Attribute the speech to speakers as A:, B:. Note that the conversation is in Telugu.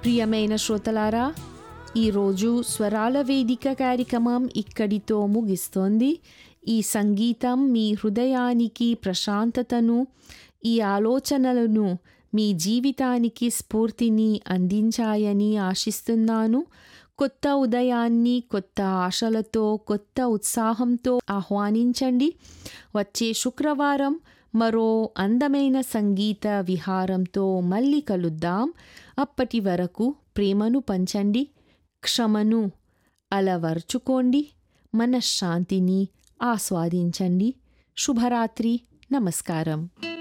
A: ప్రియమైన శ్రోతలారా ఈరోజు స్వరాల వేదిక కార్యక్రమం ఇక్కడితో ముగిస్తోంది ఈ సంగీతం మీ హృదయానికి ప్రశాంతతను ఈ ఆలోచనలను మీ జీవితానికి స్ఫూర్తిని అందించాయని ఆశిస్తున్నాను కొత్త ఉదయాన్ని కొత్త ఆశలతో కొత్త ఉత్సాహంతో ఆహ్వానించండి వచ్చే శుక్రవారం మరో అందమైన సంగీత విహారంతో మళ్ళీ కలుద్దాం అప్పటి వరకు ప్రేమను పంచండి క్షమను అలవర్చుకోండి మనశ్శాంతిని ఆస్వాదించండి శుభరాత్రి నమస్కారం